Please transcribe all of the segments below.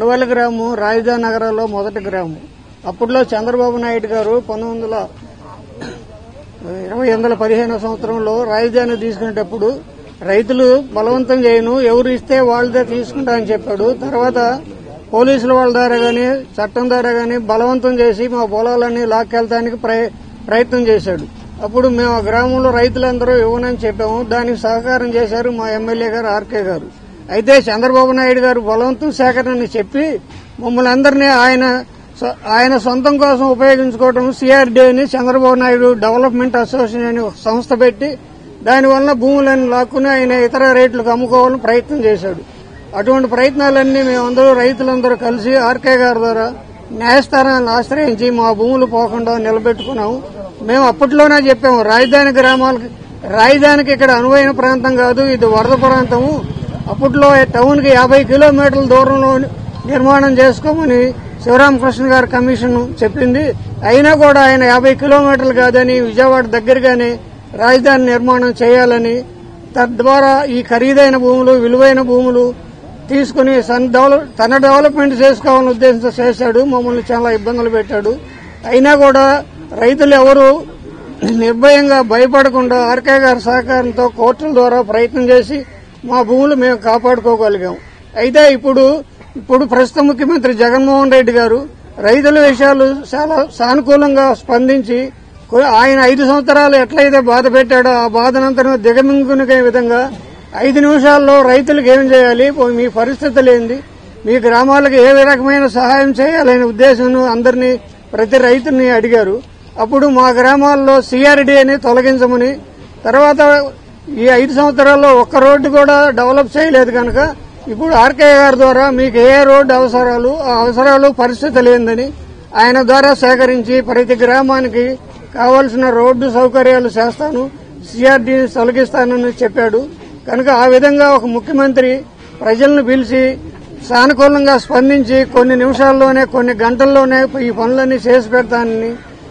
ఉలవల్లి గ్రామం రాజధాని నగరంలో మొదటి గ్రామం అప్పట్లో చంద్రబాబు నాయుడు గారు పంతొమ్మిది వందల ఇరవై వందల పదిహేను సంవత్సరంలో రాజధాని తీసుకునేటప్పుడు రైతులు బలవంతం చేయను ఎవరు ఇస్తే వాళ్ళదే తీసుకుంటా అని చెప్పాడు తర్వాత పోలీసుల వాళ్ళ ద్వారా గాని చట్టం ద్వారా గాని బలవంతం చేసి మా పొలాలన్నీ లాక్కెళ్తానికి ప్రయ- ప్రయత్నం చేశాడు అప్పుడు మేము ఆ గ్రామంలో రైతులందరూ ఇవ్వనని చెప్పాము దానికి సహకారం చేశారు మా ఎమ్మెల్యే గారు ఆర్కే గారు అయితే చంద్రబాబు నాయుడు గారు బలవంతం సేకరణ చెప్పి మమ్మల్ని అందరినీ ఆయన సొ- ఆయన సొంతం కోసం ఉపయోగించుకోవడం సిఆర్డీని చంద్రబాబు నాయుడు డెవలప్మెంట్ అసోసియేషన్ అని ఒక సంస్థ పెట్టి దానివల్ల భూములను లాక్కుని ఆయన ఇతర రేట్లకు అమ్ముకోవాలని ప్రయత్నం చేశాడు అటువంటి ప్రయత్నాలన్నీ మేమందరూ రైతులందరూ కలిసి ఆర్కే గారి ద్వారా న్యాయస్థానాన్ని ఆశ్రయించి మా భూములు పోకుండా నిలబెట్టుకున్నాము మేము అప్పట్లోనే చెప్పాము రాజధాని గ్రామాలకి రాజధానికి ఇక్కడ అనువైన ప్రాంతం కాదు ఇది వరద ప్రాంతము అప్పట్లో టౌన్ కి యాభై కిలోమీటర్ల దూరంలో నిర్మాణం చేసుకోమని శివరామకృష్ణ గారి కమిషన్ చెప్పింది అయినా కూడా ఆయన యాభై కిలోమీటర్లు కాదని విజయవాడ దగ్గరగానే రాజధాని నిర్మాణం చేయాలని తద్వారా ఈ ఖరీదైన భూములు విలువైన భూములు తీసుకుని సన్ డెవలప్ తన డెవలప్మెంట్ చేసుకోవాలని ఉద్దేశంతో చేశాడు మమ్మల్ని చాలా ఇబ్బందులు పెట్టాడు అయినా కూడా రైతులు ఎవరు నిర్భయంగా భయపడకుండా ఆర్కే గారి సహకారంతో కోర్టుల ద్వారా ప్రయత్నం చేసి మా భూములు మేము కాపాడుకోగలిగాం అయితే ఇప్పుడు ఇప్పుడు ప్రస్తుత ముఖ్యమంత్రి జగన్మోహన్ రెడ్డి గారు రైతుల విషయాలు చాలా సానుకూలంగా స్పందించి కొ- ఆయన ఐదు సంవత్సరాలు ఎట్లయితే బాధ పెట్టాడో ఆ బాధనంతరం దిగమింగునికే విధంగా ఐదు నిమిషాల్లో రైతులకు ఏం చేయాలి పో- మీ పరిస్థితులు ఏంది మీ గ్రామాలకు ఏ రకమైన సహాయం చేయాలనే ఉద్దేశం అందరినీ ప్రతి రైతుని అడిగారు అప్పుడు మా గ్రామాల్లో సిఆర్డీ అని తొలగించమని తర్వాత ఈ ఐదు సంవత్సరాల్లో ఒక్క రోడ్డు కూడా డెవలప్ చేయలేదు కనుక ఇప్పుడు ఆర్కే గారి ద్వారా మీకు ఏ రోడ్డు అవసరాలు ఆ అవసరాలు పరిస్థితులు ఏందని ఆయన ద్వారా సేకరించి ప్రతి గ్రామానికి కావలసిన రోడ్డు సౌకర్యాలు చేస్తాను సిఆర్డీ తొలగిస్తానని చెప్పాడు కనుక ఆ విధంగా ఒక ముఖ్యమంత్రి ప్రజలను పిలిచి సానుకూలంగా స్పందించి కొన్ని నిమిషాల్లోనే కొన్ని గంటల్లోనే ఈ పనులన్నీ చేసి పెడతానని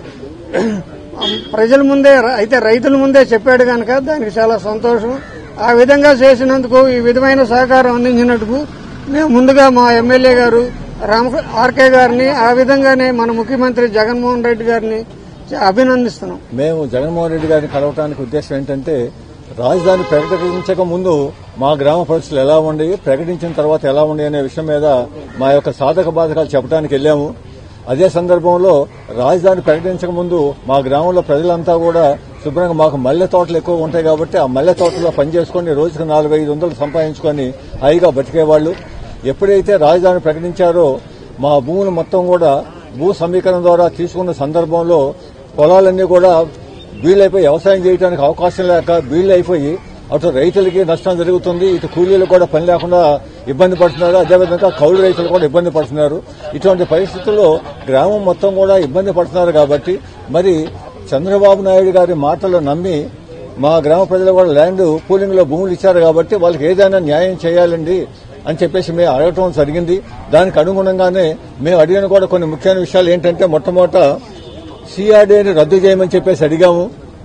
ప్రజల ముందే అయితే రైతుల ముందే చెప్పాడు కనుక దానికి చాలా సంతోషం ఆ విధంగా చేసినందుకు ఈ విధమైన సహకారం అందించినందుకు మేము ముందుగా మా ఎమ్మెల్యే గారు రామ ఆర్కే గారిని ఆ విధంగానే మన ముఖ్యమంత్రి జగన్మోహన్ రెడ్డి గారిని అభినందిస్తున్నాం మేము జగన్మోహన్ రెడ్డి గారిని కలవటానికి ఉద్దేశం ఏంటంటే రాజధాని ప్రకటించక ముందు మా గ్రామ పరిస్థితులు ఎలా ఉండేవి ప్రకటించిన తర్వాత ఎలా ఉండేవి అనే విషయం మీద మా యొక్క సాధక బాధకాలు చెప్పడానికి వెళ్ళాము అదే సందర్భంలో రాజధాని ప్రకటించక ముందు మా గ్రామంలో ప్రజలంతా కూడా శుభ్రంగా మాకు మల్లె తోటలు ఎక్కువ ఉంటాయి కాబట్టి ఆ మల్లె తోటలో పనిచేసుకొని రోజుకు నాలుగు ఐదు వందలు సంపాదించుకొని హాయిగా బతికేవాళ్లు ఎప్పుడైతే రాజధాని ప్రకటించారో మా భూములు మొత్తం కూడా భూ సమీకరణ ద్వారా తీసుకున్న సందర్భంలో పొలాలన్నీ కూడా బీళ్ళైపోయి వ్యవసాయం చేయడానికి అవకాశం లేక బీళ్ళు అయిపోయి అటు రైతులకి నష్టం జరుగుతుంది ఇటు కూలీలకు కూడా పని లేకుండా ఇబ్బంది పడుతున్నారు అదేవిధంగా కౌలు రైతులు కూడా ఇబ్బంది పడుతున్నారు ఇటువంటి పరిస్థితుల్లో గ్రామం మొత్తం కూడా ఇబ్బంది పడుతున్నారు కాబట్టి మరి చంద్రబాబు నాయుడు గారి మాటలు నమ్మి మా గ్రామ ప్రజలు కూడా ల్యాండ్ పూలింగ్ లో భూములు ఇచ్చారు కాబట్టి వాళ్ళకి ఏదైనా న్యాయం చేయాలండి అని చెప్పేసి మేము అడగటం జరిగింది దానికి అనుగుణంగానే మేము అడిగిన కూడా కొన్ని ముఖ్యమైన విషయాలు ఏంటంటే మొట్టమొదట సిఆర్డీని రద్దు చేయమని చెప్పేసి అడిగాము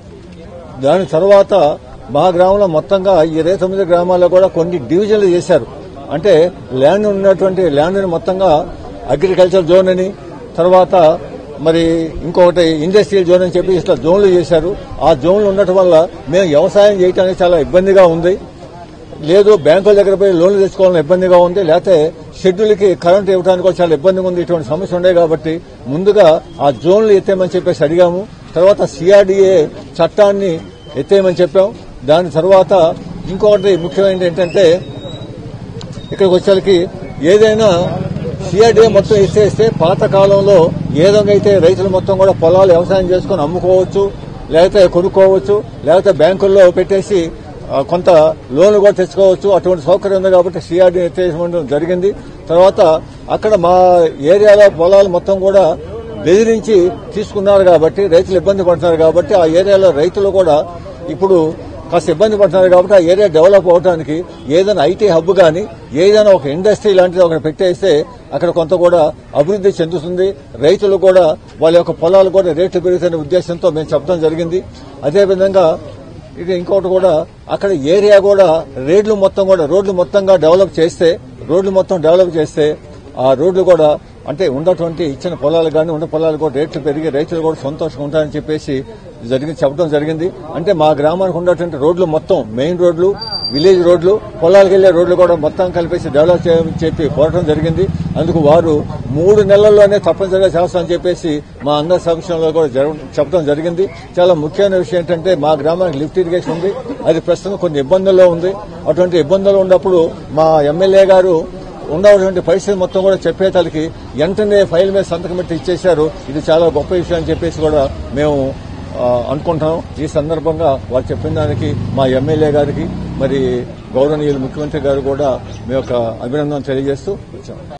దాని తర్వాత మా గ్రామంలో మొత్తంగా ఇరవై తొమ్మిది గ్రామాల్లో కూడా కొన్ని డివిజన్లు చేశారు అంటే ల్యాండ్ ఉన్నటువంటి ల్యాండ్ని మొత్తంగా అగ్రికల్చర్ జోన్ అని తర్వాత మరి ఇంకొకటి ఇండస్ట్రియల్ జోన్ అని చెప్పి ఇట్లా జోన్లు చేశారు ఆ జోన్లు ఉండటం వల్ల మేము వ్యవసాయం చేయడానికి చాలా ఇబ్బందిగా ఉంది లేదు బ్యాంకుల దగ్గర పోయి లోన్లు తెచ్చుకోవాలని ఇబ్బందిగా ఉంది లేకపోతే షెడ్యూల్కి కరెంట్ ఇవ్వడానికి కూడా చాలా ఇబ్బందిగా ఉంది ఇటువంటి సమస్య ఉండే కాబట్టి ముందుగా ఆ జోన్లు ఎత్తేయమని చెప్పేసి అడిగాము తర్వాత సిఆర్డీఏ చట్టాన్ని ఎత్తేయమని చెప్పాం దాని తర్వాత ఇంకొకటి ముఖ్యమైనది ఏంటంటే ఇక్కడికి వచ్చేసరికి ఏదైనా సిఆర్డీఏ మొత్తం ఇచ్చేస్తే పాత కాలంలో ఏ విధంగా అయితే రైతులు మొత్తం కూడా పొలాలు వ్యవసాయం చేసుకుని అమ్ముకోవచ్చు లేకపోతే కొనుక్కోవచ్చు లేకపోతే బ్యాంకుల్లో పెట్టేసి ఆ, కొంత లోన్లు కూడా తెచ్చుకోవచ్చు అటువంటి సౌకర్యం ఉంది కాబట్టి సిఆర్డీ ఎత్తేయడం జరిగింది తర్వాత అక్కడ మా ఏరియాలో పొలాలు మొత్తం కూడా బెదిరించి తీసుకున్నారు కాబట్టి రైతులు ఇబ్బంది పడుతున్నారు కాబట్టి ఆ ఏరియాలో రైతులు కూడా ఇప్పుడు కాస్త ఇబ్బంది పడుతున్నారు కాబట్టి ఆ ఏరియా డెవలప్ అవడానికి ఏదైనా ఐటీ హబ్ కానీ ఏదైనా ఒక ఇండస్ట్రీ లాంటిది ఒకటి పెట్టేస్తే అక్కడ కొంత కూడా అభివృద్ధి చెందుతుంది రైతులు కూడా వాళ్ళ యొక్క పొలాలు కూడా రేట్లు పెరుగుతున్న ఉద్దేశంతో మేము చెప్పడం జరిగింది అదేవిధంగా ఇది ఇంకొకటి కూడా అక్కడ ఏరియా కూడా రోడ్లు మొత్తం కూడా రోడ్లు మొత్తంగా డెవలప్ చేస్తే రోడ్లు మొత్తం డెవలప్ చేస్తే ఆ రోడ్లు కూడా అంటే ఉన్నటువంటి ఇచ్చిన పొలాలు కానీ ఉన్న పొలాలు కూడా రేట్లు పెరిగి రైతులు కూడా సంతోషంగా ఉంటారని చెప్పేసి జరిగి చెప్పడం జరిగింది అంటే మా గ్రామానికి ఉన్నటువంటి రోడ్లు మొత్తం మెయిన్ రోడ్లు విలేజ్ రోడ్లు పొలాలకు వెళ్లే రోడ్లు కూడా మొత్తం కలిపేసి డెవలప్ చేయమని చెప్పి కోరటం జరిగింది అందుకు వారు మూడు నెలల్లోనే తప్పనిసరిగా చేస్తామని చెప్పేసి మా అందరి సమక్షంలో కూడా జరగ- చెప్పడం జరిగింది చాలా ముఖ్యమైన విషయం ఏంటంటే మా గ్రామానికి లిఫ్ట్ ఇరిగేషన్ ఉంది అది ప్రస్తుతం కొన్ని ఇబ్బందుల్లో ఉంది అటువంటి ఇబ్బందులు ఉన్నప్పుడు మా ఎమ్మెల్యే గారు ఉండవలసిన పరిస్థితి మొత్తం కూడా చెప్పేతలకి వెంటనే ఫైల్ మీద సంతకం పెట్టి ఇచ్చేశారు ఇది చాలా గొప్ప విషయం అని చెప్పేసి కూడా మేము ఆ, అనుకుంటున్నాం ఈ సందర్భంగా వారు చెప్పిన దానికి మా ఎమ్మెల్యే గారికి మరి గౌరవనీయులు ముఖ్యమంత్రి గారు కూడా మీ యొక్క అభినందన తెలియజేస్తూ వచ్చాం